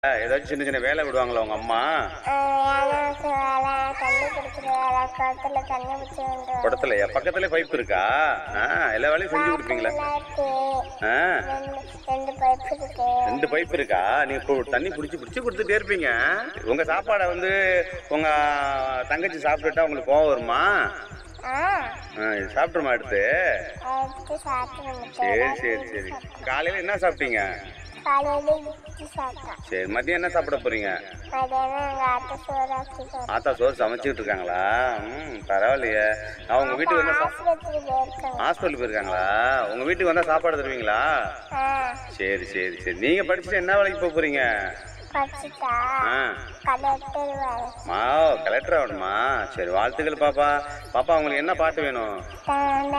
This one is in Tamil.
ஏதாச்சும் சின்ன சின்ன வேலை விடுவாங்களா உங்க அம்மா எனக்கு வேலை தண்ணி குடிக்கிற வேலை குளத்துல தண்ணி பிடிச்சி வந்து குடத்துலயா பக்கத்துல பைப் இருக்கா ஆ, எல்லா வேலையும் செஞ்சு கொடுப்பீங்களா இருக்கு ஆ, ரெண்டு ரெண்டு பைப் இருக்கு ரெண்டு பைப் இருக்கா நீங்க கு- தண்ணி பிடிச்சி பிடிச்சி கொடுத்துட்டே இருப்பீங்க உங்க சாப்பாடை வந்து உங்க தங்கச்சி சாப்பிட்டுட்டா உங்களுக்கு கோவம் வருமா ஆ ஆ, இது சாப்பிட்டுருமா எடுத்து எடுத்து சாப்பிட்டு சரி சரி சரி காலையில என்ன சாப்பிட்டீங்க காலையில இட்லி சாப்பிட்டேன் சரி மதியம் என்ன சாப்பிட போறீங்க மதியானம் எங்க ஆட்ட சோறாக்கி ஆத்தா சோறு சமைச்சிட்டு இருக்காங்களா ம் பரவாயில்லையே நான் உங்க வீட்டுக்கு வந்தா சா- ஆஸ்பத்திரி போயிருக்கேன் ஹாஸ்பிட்டல் போயிருக்காங்களா உங்க வீட்டுக்கு வந்தா சாப்பாடு தருவீங்களா ஆ சரி சரி சரி நீங்க படிச்சுட்டு என்ன வேலைக்கு போக போறீங்க படிச்சுட்டா ஆ கலெக்டர் வேலை மா கலெக்டர் ஆகணுமா சரி வாழ்த்துக்கள் பாப்பா பாப்பா உங்களுக்கு என்ன பாட்டு வேணும் தானே